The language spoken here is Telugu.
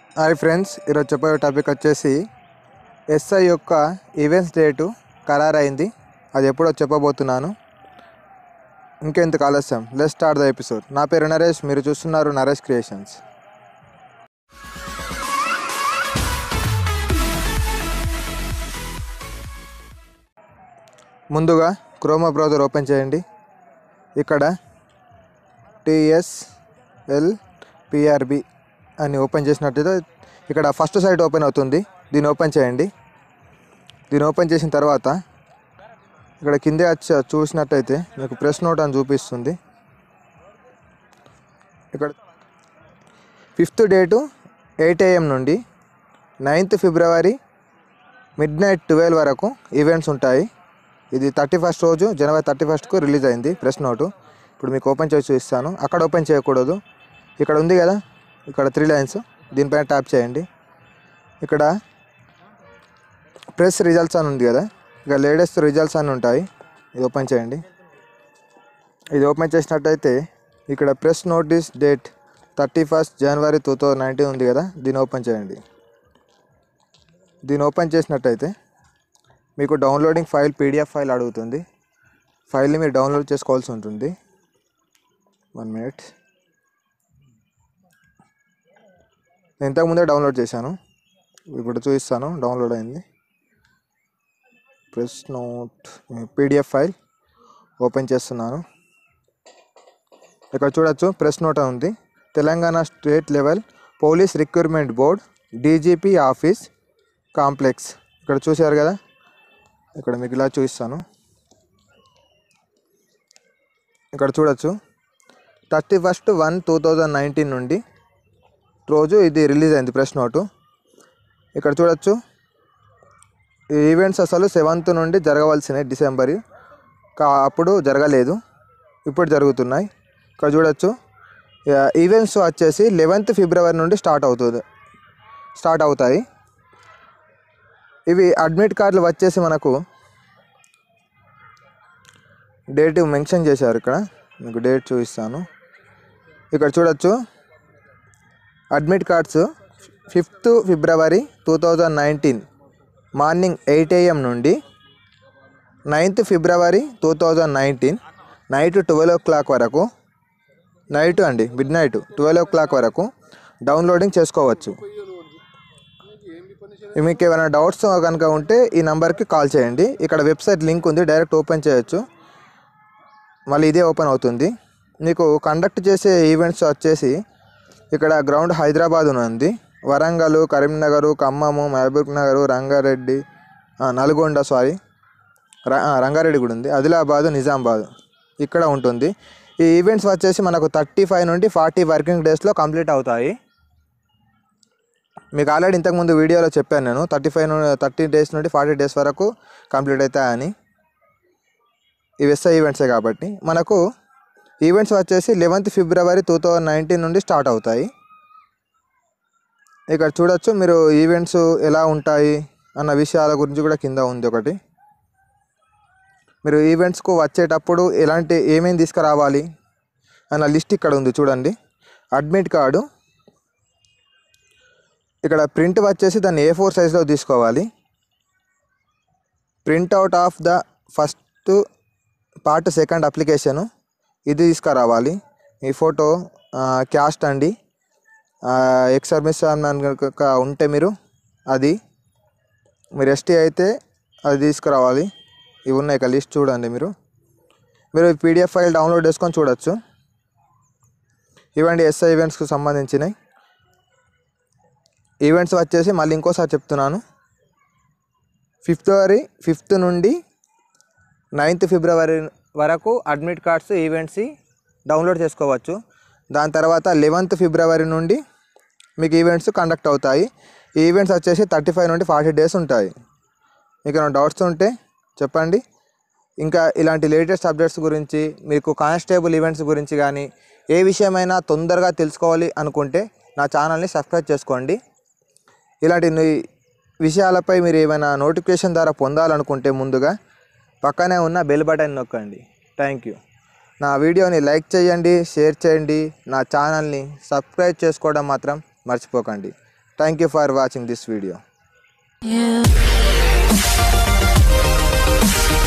హాయ్ ఫ్రెండ్స్ ఈరోజు చెప్పే టాపిక్ వచ్చేసి ఎస్ఐ యొక్క ఈవెంట్స్ డేటు ఖరారైంది అది ఎప్పుడో చెప్పబోతున్నాను ఇంకెందుకు ఆలస్యం లెస్ స్టార్ట్ ద ఎపిసోడ్ నా పేరు నరేష్ మీరు చూస్తున్నారు నరేష్ క్రియేషన్స్ ముందుగా క్రోమా బ్రౌజర్ ఓపెన్ చేయండి ఇక్కడ టిఎస్ఎల్ పిఆర్బి అని ఓపెన్ చేసినట్టయితే ఇక్కడ ఫస్ట్ సైట్ ఓపెన్ అవుతుంది దీన్ని ఓపెన్ చేయండి దీన్ని ఓపెన్ చేసిన తర్వాత ఇక్కడ కిందే వచ్చి చూసినట్టయితే మీకు ప్రెస్ నోట్ అని చూపిస్తుంది ఇక్కడ ఫిఫ్త్ డేటు ఎయిట్ ఏఎం నుండి ninth February midnight twelve వరకు ఈవెంట్స్ ఉంటాయి ఇది థర్టీ ఫస్ట్ రోజు జనవరి థర్టీ ఫస్ట్కు రిలీజ్ అయింది ప్రెస్ నోటు ఇప్పుడు మీకు ఓపెన్ చేసి చూపిస్తాను అక్కడ ఓపెన్ చేయకూడదు ఇక్కడ ఉంది కదా ఇక్కడ త్రీ లైన్స్ దీనిపైన ట్యాప్ చేయండి ఇక్కడ ప్రెస్ రిజల్ట్స్ అని ఉంది కదా ఇక లేటెస్ట్ రిజల్ట్స్ అని ఉంటాయి ఇది ఓపెన్ చేయండి ఇది ఓపెన్ చేసినట్టయితే ఇక్కడ press notice date thirty first January two thousand nineteen ఉంది కదా దీన్ని ఓపెన్ చేయండి దీన్ని ఓపెన్ చేసినట్టయితే మీకు డౌన్లోడింగ్ ఫైల్ పీడిఎఫ్ ఫైల్ అడుగుతుంది ఫైల్ని మీరు డౌన్లోడ్ చేసుకోవాల్సి ఉంటుంది వన్ మినిట్ నేను ఇంతకుముందే డౌన్లోడ్ చేశాను ఇప్పుడు చూపిస్తాను డౌన్లోడ్ అయింది press note PDF file open చేస్తున్నాను ఇక్కడ చూడొచ్చు ప్రెస్ నోట్ అని ఉంది Telangana state level police recruitment board DGP office complex ఇక్కడ చూశారు కదా ఇక్కడ మీకు ఇలా చూపిస్తాను ఇక్కడ చూడొచ్చు thirty first one two thousand nineteen నుండి రోజు ఇది రిలీజ్ అయింది ప్రెస్ నోటు ఇక్కడ చూడొచ్చు ఈ ఈవెంట్స్ అసలు సెవెంత్ నుండి జరగవలసినవి డిసెంబర్ కా అప్పుడు జరగలేదు ఇప్పుడు జరుగుతున్నాయి ఇక్కడ చూడొచ్చు ఈవెంట్స్ వచ్చేసి లెవెన్త్ ఫిబ్రవరి నుండి స్టార్ట్ అవుతుంది స్టార్ట్ అవుతాయి ఇవి అడ్మిట్ కార్డులు వచ్చేసి మనకు డేట్ మెన్షన్ చేశారు ఇక్కడ మీకు డేట్ చూపిస్తాను ఇక్కడ చూడొచ్చు admit cards fifth February two thousand nineteen morning eight AM నుండి ninth February two thousand nineteen night twelve o'clock వరకు నైట్ అండి midnight twelve o'clock వరకు డౌన్లోడింగ్ చేసుకోవచ్చు మీకు ఏమైనా డౌట్స్ కనుక ఉంటే ఈ నెంబర్కి కాల్ చేయండి ఇక్కడ వెబ్సైట్ లింక్ ఉంది డైరెక్ట్ ఓపెన్ చేయొచ్చు మళ్ళీ ఇదే ఓపెన్ అవుతుంది మీకు కండక్ట్ చేసే ఈవెంట్స్ వచ్చేసి ఇక్కడ గ్రౌండ్ హైదరాబాద్ ఉంది వరంగల్ కరీంనగర్ ఖమ్మము మహబూబ్ నగర్ రంగారెడ్డి ఆ, నల్గొండ సారీ ర- ఆ, రంగారెడ్డి కూడా ఉంది ఆదిలాబాద్ నిజామాబాద్ ఇక్కడ ఉంటుంది ఈ ఈవెంట్స్ వచ్చేసి మనకు థర్టీ ఫైవ్ నుండి ఫార్టీ వర్కింగ్ డేస్లో కంప్లీట్ అవుతాయి మీకు ఆల్రెడీ ఇంతకుముందు వీడియోలో చెప్పాను నేను థర్టీ ఫైవ్ నుండి థర్టీ డేస్ నుండి ఫార్టీ డేస్ వరకు కంప్లీట్ అవుతాయని ఇవి ఎస్ఐ ఈవెంట్సే కాబట్టి మనకు ఈవెంట్స్ వచ్చేసి eleventh February two thousand nineteen నుండి స్టార్ట్ అవుతాయి ఇక్కడ చూడొచ్చు మీరు ఈవెంట్స్ ఎలా ఉంటాయి అన్న విషయాల గురించి కూడా కింద ఉంది ఒకటి మీరు ఈవెంట్స్కు వచ్చేటప్పుడు ఎలాంటి ఏమేమి తీసుకురావాలి అన్న లిస్ట్ ఇక్కడ ఉంది చూడండి అడ్మిట్ కార్డు ఇక్కడ ప్రింట్ వచ్చేసి దాన్ని ఏ ఫోర్ సైజ్లో తీసుకోవాలి print out of the first part second application ఇది తీసుకురావాలి ఈ ఫోటో క్యాస్ట్ అండి ఎక్స్ సర్వీస్ మ్యాన్ కనుక ఉంటే మీరు అది మీరు ఎస్టీ అయితే అది తీసుకురావాలి ఇవి ఉన్నాయి ఇక లిస్ట్ చూడండి మీరు మీరు పీడిఎఫ్ ఫైల్ డౌన్లోడ్ చేసుకొని చూడొచ్చు ఇవండి ఎస్ఐ ఈవెంట్స్కి సంబంధించినవి ఈవెంట్స్ వచ్చేసి మళ్ళీ ఇంకోసారి చెప్తున్నాను ఫిబ్రవరి ఫిఫ్త్ నుండి నైన్త్ ఫిబ్రవరి వరకు అడ్మిట్ కార్డ్స్ ఈవెంట్స్ డౌన్లోడ్ చేసుకోవచ్చు దాని తర్వాత లెవెన్త్ ఫిబ్రవరి నుండి మీకు ఈవెంట్స్ కండక్ట్ అవుతాయి ఈ ఈవెంట్స్ వచ్చేసి థర్టీ ఫైవ్ నుండి ఫార్టీ డేస్ ఉంటాయి మీకు ఏమైనా డౌట్స్ ఉంటే చెప్పండి ఇంకా ఇలాంటి లేటెస్ట్ అప్డేట్స్ గురించి మీకు కానిస్టేబుల్ ఈవెంట్స్ గురించి కానీ ఏ విషయమైనా తొందరగా తెలుసుకోవాలి అనుకుంటే నా ఛానల్ని సబ్స్క్రైబ్ చేసుకోండి ఇలాంటి ని- విషయాలపై మీరు ఏమైనా నోటిఫికేషన్ ద్వారా పొందాలనుకుంటే ముందుగా పక్కనే ఉన్న బెల్ బటన్ నొక్కండి థ్యాంక్ యూ నా వీడియోని లైక్ చేయండి షేర్ చేయండి నా ఛానల్ని సబ్స్క్రైబ్ చేసుకోవడం మాత్రం మర్చిపోకండి thank you for watching this video you.